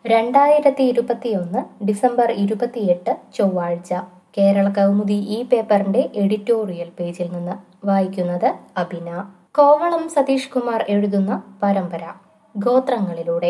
രണ്ടായിരത്തി ഇരുപത്തിയൊന്ന് ഡിസംബർ ഇരുപത്തിയെട്ട് ചൊവ്വാഴ്ച കേരള കൗമുദി ഈ പേപ്പറിന്റെ എഡിറ്റോറിയൽ പേജിൽ നിന്ന് വായിക്കുന്നത് അബിന കോവളം സതീഷ് കുമാർ എഴുതുന്ന പരമ്പര ഗോത്രങ്ങളിലൂടെ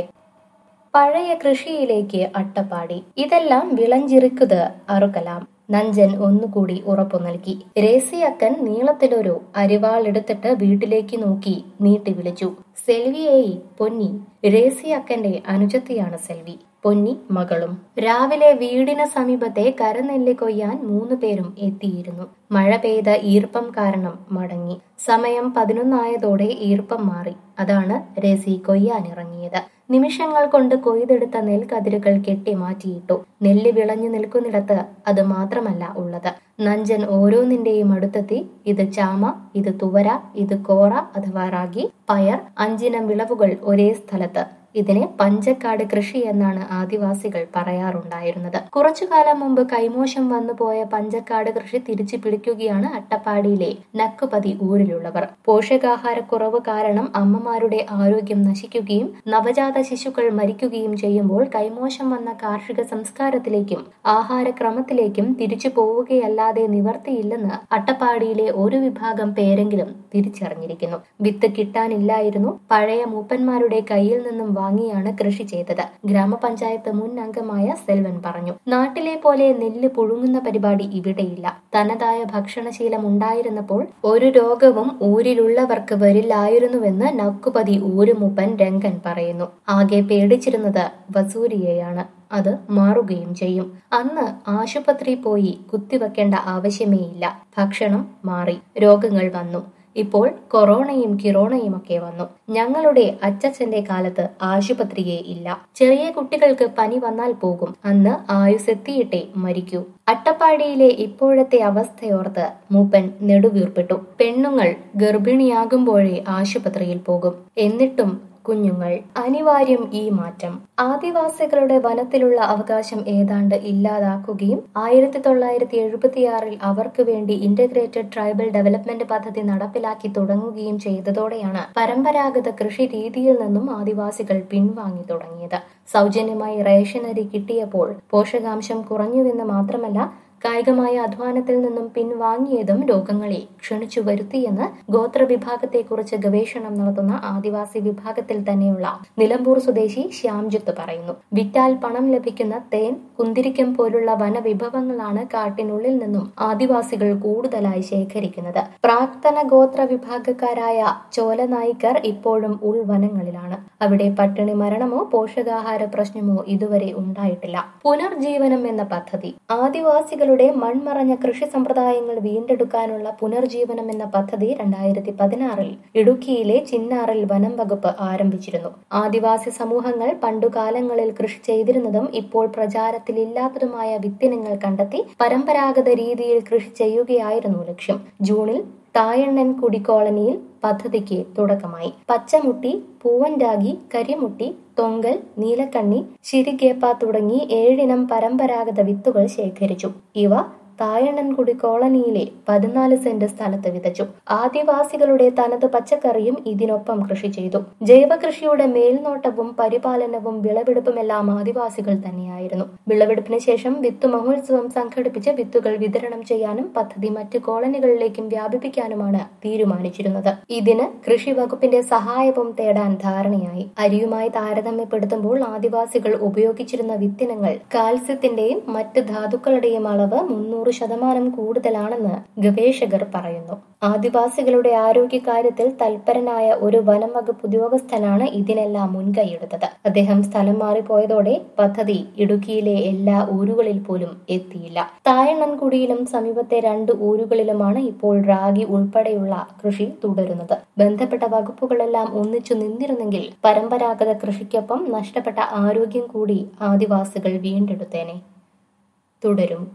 പഴയ കൃഷിയിലേക്ക് അട്ടപ്പാടി ഇതെല്ലാം വിളഞ്ചിറിക്കുത് അറുകലാം നഞ്ചൻ ഒന്നുകൂടി ഉറപ്പു നൽകി രേസിയക്കൻ നീളത്തിലൊരു അരിവാളെടുത്തിട്ട് വീട്ടിലേക്ക് നോക്കി നീട്ടി വിളിച്ചു സെൽവിയേയ് പൊന്നി രേസിയക്കന്റെ അനുജത്തിയാണ് സെൽവി പൊന്നി മകളും രാവിലെ വീടിന് സമീപത്തെ കരനെല്ല് കൊയ്യാൻ മൂന്നു പേരും എത്തിയിരുന്നു മഴ പെയ്ത ഈർപ്പം കാരണം മടങ്ങി സമയം പതിനൊന്നായതോടെ ഈർപ്പം മാറി അതാണ് രസി കൊയ്യാനിറങ്ങിയത് നിമിഷങ്ങൾ കൊണ്ട് കൊയ്തെടുത്ത നെൽക്കതിരുകൾ കെട്ടി മാറ്റിയിട്ടു നെല്ല് വിളഞ്ഞു നിൽക്കുന്നിടത്ത് അത് മാത്രമല്ല ഉള്ളത് നഞ്ചൻ ഓരോന്നിന്റെയും അടുത്തെത്തി ഇത് ചാമ ഇത് തുവര ഇത് കോറ അഥവാ റാഗി പയർ അഞ്ചിനം വിളവുകൾ ഒരേ സ്ഥലത്ത് ഇതിനെ പഞ്ചക്കാട് കൃഷി എന്നാണ് ആദിവാസികൾ പറയാറുണ്ടായിരുന്നത് കുറച്ചു കാലം മുമ്പ് കൈമോശം വന്നുപോയ പഞ്ചക്കാട് കൃഷി തിരിച്ചു പിടിക്കുകയാണ് അട്ടപ്പാടിയിലെ നക്കുപതി ഊരിലുള്ളവർ പോഷകാഹാരക്കുറവ് കാരണം അമ്മമാരുടെ ആരോഗ്യം നശിക്കുകയും നവജാത ശിശുക്കൾ മരിക്കുകയും ചെയ്യുമ്പോൾ കൈമോശം വന്ന കാർഷിക സംസ്കാരത്തിലേക്കും ആഹാരക്രമത്തിലേക്കും തിരിച്ചു പോവുകയല്ലാതെ നിവർത്തിയില്ലെന്ന് അട്ടപ്പാടിയിലെ ഒരു വിഭാഗം പേരെങ്കിലും തിരിച്ചറിഞ്ഞിരിക്കുന്നു വിത്ത് കിട്ടാനില്ലായിരുന്നു പഴയ മൂപ്പന്മാരുടെ കയ്യിൽ നിന്നും വാങ്ങിയാണ് കൃഷി ചെയ്തത് ഗ്രാമപഞ്ചായത്ത് മുൻ അംഗമായ സെൽവൻ പറഞ്ഞു നാട്ടിലെ പോലെ നെല്ല് പുഴുങ്ങുന്ന പരിപാടി ഇവിടെയില്ല തനതായ ഭക്ഷണശീലം ഉണ്ടായിരുന്നപ്പോൾ ഒരു രോഗവും ഊരിലുള്ളവർക്ക് വരില്ലായിരുന്നുവെന്ന് നക്കുപതി ഊരുമൂപ്പൻ രംഗൻ പറയുന്നു ആകെ പേടിച്ചിരുന്നത് വസൂരിയെയാണ് അത് മാറുകയും ചെയ്യും അന്ന് ആശുപത്രി പോയി കുത്തിവെക്കേണ്ട ആവശ്യമേയില്ല ഭക്ഷണം മാറി രോഗങ്ങൾ വന്നു ഇപ്പോൾ കൊറോണയും കിറോണയും ഒക്കെ വന്നു ഞങ്ങളുടെ അച്ചച്ചന്റെ കാലത്ത് ആശുപത്രിയേ ഇല്ല ചെറിയ കുട്ടികൾക്ക് പനി വന്നാൽ പോകും അന്ന് ആയുസെത്തിയിട്ടേ മരിക്കൂ അട്ടപ്പാടിയിലെ ഇപ്പോഴത്തെ അവസ്ഥയോർത്ത് മൂപ്പൻ നെടുവീർപ്പിട്ടു പെണ്ണുങ്ങൾ ഗർഭിണിയാകുമ്പോഴേ ആശുപത്രിയിൽ പോകും എന്നിട്ടും കുഞ്ഞുങ്ങൾ അനിവാര്യം ഈ മാറ്റം ആദിവാസികളുടെ വനത്തിലുള്ള അവകാശം ഏതാണ്ട് ഇല്ലാതാക്കുകയും ആയിരത്തി തൊള്ളായിരത്തി എഴുപത്തിയാറിൽ അവർക്ക് വേണ്ടി ഇന്റഗ്രേറ്റഡ് ട്രൈബൽ ഡെവലപ്മെന്റ് പദ്ധതി നടപ്പിലാക്കി തുടങ്ങുകയും ചെയ്തതോടെയാണ് പരമ്പരാഗത കൃഷി രീതിയിൽ നിന്നും ആദിവാസികൾ പിൻവാങ്ങി തുടങ്ങിയത് സൗജന്യമായി റേഷനരി കിട്ടിയപ്പോൾ പോഷകാംശം കുറഞ്ഞുവെന്ന് മാത്രമല്ല കായികമായ അധ്വാനത്തിൽ നിന്നും പിൻവാങ്ങിയതും രോഗങ്ങളെ ക്ഷണിച്ചു വരുത്തിയെന്ന് ഗോത്ര വിഭാഗത്തെക്കുറിച്ച് ഗവേഷണം നടത്തുന്ന ആദിവാസി വിഭാഗത്തിൽ തന്നെയുള്ള നിലമ്പൂർ സ്വദേശി ശ്യാംജിത്ത് പറയുന്നു വിറ്റാൽ പണം ലഭിക്കുന്ന തേൻ കുന്തിരിക്കം പോലുള്ള വനവിഭവങ്ങളാണ് കാട്ടിനുള്ളിൽ നിന്നും ആദിവാസികൾ കൂടുതലായി ശേഖരിക്കുന്നത് പ്രാക്തന ഗോത്ര വിഭാഗക്കാരായ ചോലനായിക്കർ ഇപ്പോഴും ഉൾവനങ്ങളിലാണ് അവിടെ പട്ടിണി മരണമോ പോഷകാഹാര പ്രശ്നമോ ഇതുവരെ ഉണ്ടായിട്ടില്ല പുനർജീവനം എന്ന പദ്ധതി ആദിവാസികളുടെ മൺമറഞ്ഞ കൃഷി സമ്പ്രദായങ്ങൾ വീണ്ടെടുക്കാനുള്ള പുനർജീവനം എന്ന പദ്ധതി രണ്ടായിരത്തി പതിനാറിൽ ഇടുക്കിയിലെ ചിന്നാറിൽ വനം വകുപ്പ് ആരംഭിച്ചിരുന്നു ആദിവാസി സമൂഹങ്ങൾ പണ്ടുകാലങ്ങളിൽ കൃഷി ചെയ്തിരുന്നതും ഇപ്പോൾ പ്രചാരത്തിലില്ലാത്തതുമായ വിത്തിനങ്ങൾ കണ്ടെത്തി പരമ്പരാഗത രീതിയിൽ കൃഷി ചെയ്യുകയായിരുന്നു ലക്ഷ്യം ജൂണിൽ തായണ്ണൻ കുടി കോളനിയിൽ പദ്ധതിക്ക് തുടക്കമായി പച്ചമുട്ടി പൂവൻരാഗി കരിമുട്ടി തൊങ്കൽ നീലക്കണ്ണി ശിരിഗേപ്പ തുടങ്ങി ഏഴിനം പരമ്പരാഗത വിത്തുകൾ ശേഖരിച്ചു ഇവ തായണ്ണൻകുടി കോളനിയിലെ പതിനാല് സെന്റ് സ്ഥലത്ത് വിതച്ചു ആദിവാസികളുടെ തനത് പച്ചക്കറിയും ഇതിനൊപ്പം കൃഷി ചെയ്തു ജൈവ കൃഷിയുടെ മേൽനോട്ടവും പരിപാലനവും വിളവെടുപ്പുമെല്ലാം ആദിവാസികൾ തന്നെയായിരുന്നു വിളവെടുപ്പിന് ശേഷം വിത്ത് മഹോത്സവം സംഘടിപ്പിച്ച് വിത്തുകൾ വിതരണം ചെയ്യാനും പദ്ധതി മറ്റ് കോളനികളിലേക്കും വ്യാപിപ്പിക്കാനുമാണ് തീരുമാനിച്ചിരുന്നത് ഇതിന് കൃഷി വകുപ്പിന്റെ സഹായവും തേടാൻ ധാരണയായി അരിയുമായി താരതമ്യപ്പെടുത്തുമ്പോൾ ആദിവാസികൾ ഉപയോഗിച്ചിരുന്ന വിത്തിനങ്ങൾ കാൽസ്യത്തിന്റെയും മറ്റ് ധാതുക്കളുടെയും അളവ് മുന്നൂറ് തൊണ്ണൂറ് ശതമാനം കൂടുതലാണെന്ന് ഗവേഷകർ പറയുന്നു ആദിവാസികളുടെ ആരോഗ്യകാര്യത്തിൽ തൽപരനായ ഒരു വനം വകുപ്പ് ഉദ്യോഗസ്ഥനാണ് ഇതിനെല്ലാം മുൻകൈയെടുത്തത് അദ്ദേഹം സ്ഥലം മാറിപ്പോയതോടെ പദ്ധതി ഇടുക്കിയിലെ എല്ലാ ഊരുകളിൽ പോലും എത്തിയില്ല തായണ്ണൻകുടിയിലും സമീപത്തെ രണ്ട് ഊരുകളിലുമാണ് ഇപ്പോൾ റാഗി ഉൾപ്പെടെയുള്ള കൃഷി തുടരുന്നത് ബന്ധപ്പെട്ട വകുപ്പുകളെല്ലാം ഒന്നിച്ചു നിന്നിരുന്നെങ്കിൽ പരമ്പരാഗത കൃഷിക്കൊപ്പം നഷ്ടപ്പെട്ട ആരോഗ്യം കൂടി ആദിവാസികൾ വീണ്ടെടുത്തേനെ തുടരും